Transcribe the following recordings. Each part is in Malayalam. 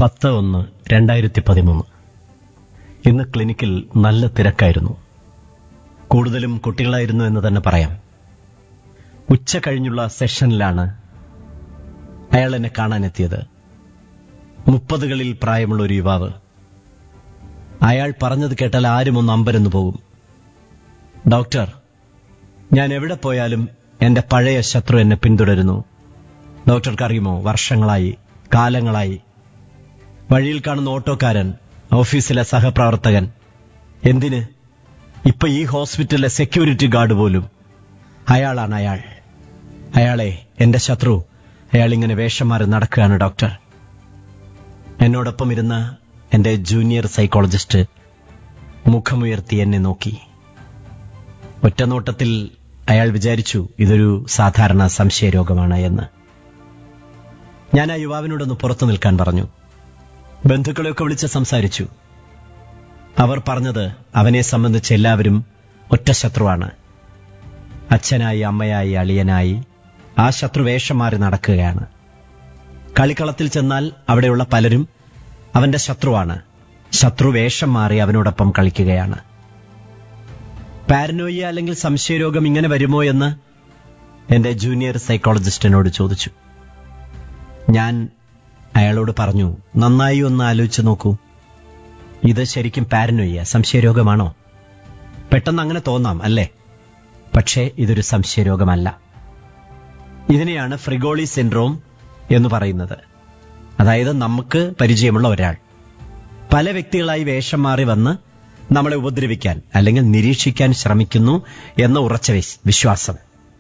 പത്ത് ഒന്ന് രണ്ടായിരത്തി പതിമൂന്ന് ഇന്ന് ക്ലിനിക്കിൽ നല്ല തിരക്കായിരുന്നു കൂടുതലും കുട്ടികളായിരുന്നു എന്ന് തന്നെ പറയാം ഉച്ച കഴിഞ്ഞുള്ള സെഷനിലാണ് അയാൾ എന്നെ കാണാനെത്തിയത് മുപ്പതുകളിൽ പ്രായമുള്ള ഒരു യുവാവ് അയാൾ പറഞ്ഞത് കേട്ടാൽ ആരും ഒന്ന് അമ്പരന്ന് പോകും ഡോക്ടർ ഞാൻ എവിടെ പോയാലും എന്റെ പഴയ ശത്രു എന്നെ പിന്തുടരുന്നു ഡോക്ടർക്ക് അറിയുമോ വർഷങ്ങളായി കാലങ്ങളായി വഴിയിൽ കാണുന്ന ഓട്ടോക്കാരൻ ഓഫീസിലെ സഹപ്രവർത്തകൻ എന്തിന് ഇപ്പൊ ഈ ഹോസ്പിറ്റലിലെ സെക്യൂരിറ്റി ഗാർഡ് പോലും അയാളാണ് അയാൾ അയാളെ എന്റെ ശത്രു അയാൾ ഇങ്ങനെ വേഷം മാറി നടക്കുകയാണ് ഡോക്ടർ എന്നോടൊപ്പം ഇരുന്ന എന്റെ ജൂനിയർ സൈക്കോളജിസ്റ്റ് മുഖമുയർത്തി എന്നെ നോക്കി ഒറ്റനോട്ടത്തിൽ അയാൾ വിചാരിച്ചു ഇതൊരു സാധാരണ സംശയരോഗമാണ് എന്ന് ഞാൻ ആ യുവാവിനോടൊന്ന് പുറത്തു നിൽക്കാൻ പറഞ്ഞു ബന്ധുക്കളെയൊക്കെ വിളിച്ച് സംസാരിച്ചു അവർ പറഞ്ഞത് അവനെ സംബന്ധിച്ച് എല്ലാവരും ഒറ്റ ശത്രുവാണ് അച്ഛനായി അമ്മയായി അളിയനായി ആ ശത്രു വേഷം മാറി നടക്കുകയാണ് കളിക്കളത്തിൽ ചെന്നാൽ അവിടെയുള്ള പലരും അവന്റെ ശത്രുവാണ് ശത്രു വേഷം മാറി അവനോടൊപ്പം കളിക്കുകയാണ് പാരനോയ അല്ലെങ്കിൽ സംശയരോഗം ഇങ്ങനെ വരുമോ എന്ന് എന്റെ ജൂനിയർ സൈക്കോളജിസ്റ്റിനോട് ചോദിച്ചു ഞാൻ അയാളോട് പറഞ്ഞു നന്നായി ഒന്ന് ആലോചിച്ച് നോക്കൂ ഇത് ശരിക്കും പാരനോയ്യ സംശയരോഗമാണോ പെട്ടെന്ന് അങ്ങനെ തോന്നാം അല്ലേ പക്ഷേ ഇതൊരു സംശയരോഗമല്ല ഇതിനെയാണ് ഫ്രിഗോളി സിൻഡ്രോം എന്ന് പറയുന്നത് അതായത് നമുക്ക് പരിചയമുള്ള ഒരാൾ പല വ്യക്തികളായി വേഷം മാറി വന്ന് നമ്മളെ ഉപദ്രവിക്കാൻ അല്ലെങ്കിൽ നിരീക്ഷിക്കാൻ ശ്രമിക്കുന്നു എന്ന ഉറച്ച വിസ്- വിശ്വാസം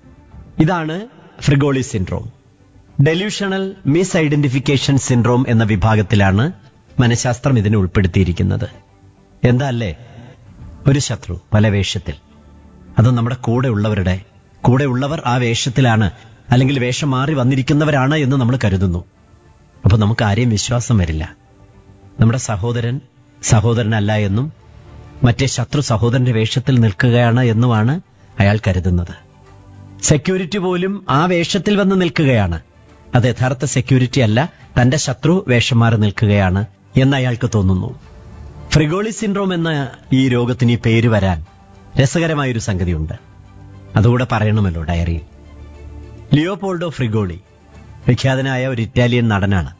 ഇതാണ് Fregoli syndrome delusional misidentification syndrome എന്ന വിഭാഗത്തിലാണ് മനഃശാസ്ത്രം ഇതിനെ ഉൾപ്പെടുത്തിയിരിക്കുന്നത് എന്താ അല്ലേ ഒരു ശത്രു പല വേഷത്തിൽ അത് നമ്മുടെ കൂടെ ഉള്ളവരുടെ കൂടെ ഉള്ളവർ ആ വേഷത്തിലാണ് അല്ലെങ്കിൽ വേഷം മാറി വന്നിരിക്കുന്നവരാണ് എന്ന് നമ്മൾ കരുതുന്നു അപ്പൊ നമുക്ക് ആരെയും വിശ്വാസം വരില്ല നമ്മുടെ സഹോദരൻ സഹോദരനല്ല എന്നും മറ്റേ ശത്രു സഹോദരന്റെ വേഷത്തിൽ നിൽക്കുകയാണ് എന്നുമാണ് അയാൾ കരുതുന്നത് സെക്യൂരിറ്റി പോലും ആ വേഷത്തിൽ വന്ന് നിൽക്കുകയാണ് അത് യഥാർത്ഥ സെക്യൂരിറ്റി അല്ല തന്റെ ശത്രു വേഷം മാറി നിൽക്കുകയാണ് എന്ന് അയാൾക്ക് തോന്നുന്നു ഫ്രിഗോളി സിൻഡ്രോം എന്ന ഈ രോഗത്തിന് ഈ പേര് വരാൻ രസകരമായൊരു സംഗതിയുണ്ട് അതുകൂടെ പറയണമല്ലോ ഡയറിയിൽ ലിയോപോൾഡോ ഫ്രിഗോളി വിഖ്യാതനായ ഒരു ഇറ്റാലിയൻ നടനാണ്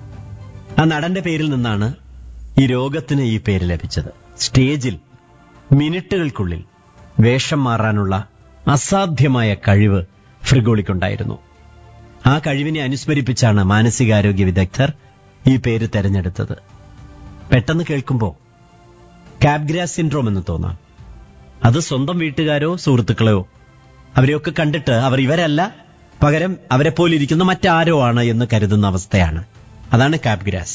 ആ നടന്റെ പേരിൽ നിന്നാണ് ഈ രോഗത്തിന് ഈ പേര് ലഭിച്ചത് സ്റ്റേജിൽ മിനിറ്റുകൾക്കുള്ളിൽ വേഷം മാറാനുള്ള അസാധ്യമായ കഴിവ് ഫ്രിഗോളിക്കുണ്ടായിരുന്നു ആ കഴിവിനെ അനുസ്മരിപ്പിച്ചാണ് മാനസികാരോഗ്യ വിദഗ്ധർ ഈ പേര് തെരഞ്ഞെടുത്തത് പെട്ടെന്ന് കേൾക്കുമ്പോൾ കാബ്ഗ്രാസ് സിൻഡ്രോം എന്ന് തോന്നാം അത് സ്വന്തം വീട്ടുകാരോ സുഹൃത്തുക്കളോ അവരെയൊക്കെ കണ്ടിട്ട് അവർ ഇവരല്ല പകരം അവരെ പോലിരിക്കുന്ന മറ്റാരോ ആണ് എന്ന് കരുതുന്ന അവസ്ഥയാണ് അതാണ് കാബ്ഗ്രാസ്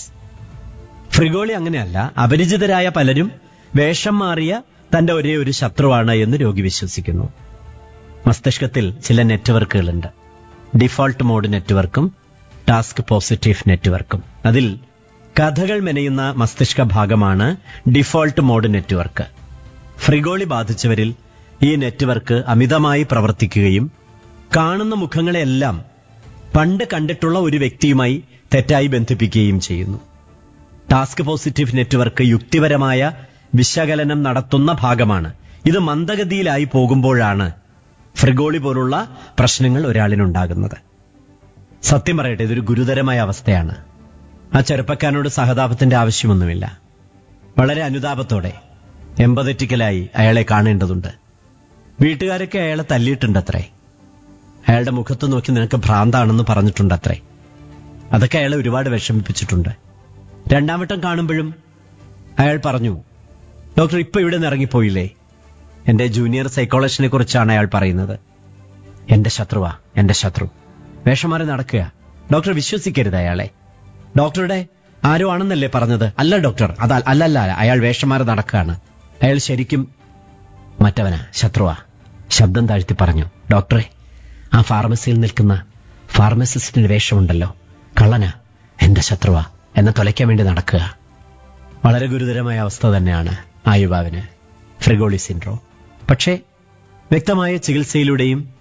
ഫ്രിഗോളി അങ്ങനെയല്ല അപരിചിതരായ പലരും വേഷം മാറിയ തന്റെ ഒരേ ഒരു ശത്രുവാണ് എന്ന് രോഗി വിശ്വസിക്കുന്നു മസ്തിഷ്കത്തിൽ ചില നെറ്റ്വർക്കുകളുണ്ട് ഡിഫോൾട്ട് മോഡ് നെറ്റ്വർക്കും ടാസ്ക് പോസിറ്റീവ് നെറ്റ്വർക്കും അതിൽ കഥകൾ മെനയുന്ന മസ്തിഷ്ക ഭാഗമാണ് ഡിഫോൾട്ട് മോഡ് നെറ്റ്വർക്ക് ഫ്രിഗോളി ബാധിച്ചവരിൽ ഈ നെറ്റ്വർക്ക് അമിതമായി പ്രവർത്തിക്കുകയും കാണുന്ന മുഖങ്ങളെല്ലാം പണ്ട് കണ്ടിട്ടുള്ള ഒരു വ്യക്തിയുമായി തെറ്റായി ബന്ധിപ്പിക്കുകയും ചെയ്യുന്നു ടാസ്ക് പോസിറ്റീവ് നെറ്റ്വർക്ക് യുക്തിപരമായ വിശകലനം നടത്തുന്ന ഭാഗമാണ് ഇത് മന്ദഗതിയിലായി പോകുമ്പോഴാണ് ഫ്രിഗോളി പോലുള്ള പ്രശ്നങ്ങൾ ഒരാളിനുണ്ടാകുന്നത് സത്യം പറയട്ടെ ഇതൊരു ഗുരുതരമായ അവസ്ഥയാണ് ആ ചെറുപ്പക്കാരനോട് സഹതാപത്തിന്റെ ആവശ്യമൊന്നുമില്ല വളരെ അനുതാപത്തോടെ എമ്പതറ്റിക്കലായി അയാളെ കാണേണ്ടതുണ്ട് വീട്ടുകാരൊക്കെ അയാളെ തല്ലിയിട്ടുണ്ടത്രേ അയാളുടെ മുഖത്ത് നോക്കി നിനക്ക് ഭ്രാന്താണെന്ന് പറഞ്ഞിട്ടുണ്ടത്രേ അതൊക്കെ അയാളെ ഒരുപാട് വിഷമിപ്പിച്ചിട്ടുണ്ട് രണ്ടാം വട്ടം കാണുമ്പോഴും അയാൾ പറഞ്ഞു ഡോക്ടർ ഇപ്പൊ ഇവിടെ നിന്ന് ഇറങ്ങിപ്പോയില്ലേ എന്റെ ജൂനിയർ സൈക്കോളജിനെ കുറിച്ചാണ് അയാൾ പറയുന്നത് എന്റെ ശത്രുവാ എന്റെ ശത്രു വേഷം മാറി നടക്കുക ഡോക്ടർ വിശ്വസിക്കരുത് അയാളെ ഡോക്ടറുടെ ആരോ ആണെന്നല്ലേ പറഞ്ഞത് അല്ല ഡോക്ടർ അത് അല്ലല്ല അയാൾ വേഷം മാറി നടക്കുകയാണ് അയാൾ ശരിക്കും മറ്റവനാ ശത്രുവാ ശബ്ദം താഴ്ത്തി പറഞ്ഞു ഡോക്ടറെ ആ ഫാർമസിയിൽ നിൽക്കുന്ന ഫാർമസിസ്റ്റിന്റെ വേഷമുണ്ടല്ലോ കള്ളനാ എന്റെ ശത്രുവാ എന്നെ തുലയ്ക്കാൻ വേണ്ടി നടക്കുക വളരെ ഗുരുതരമായ അവസ്ഥ തന്നെയാണ് ആ യുവാവിന് ഫ്രിഗോളി സിൻഡ്രോം പക്ഷേ വ്യക്തമായ ചികിത്സയിലൂടെയും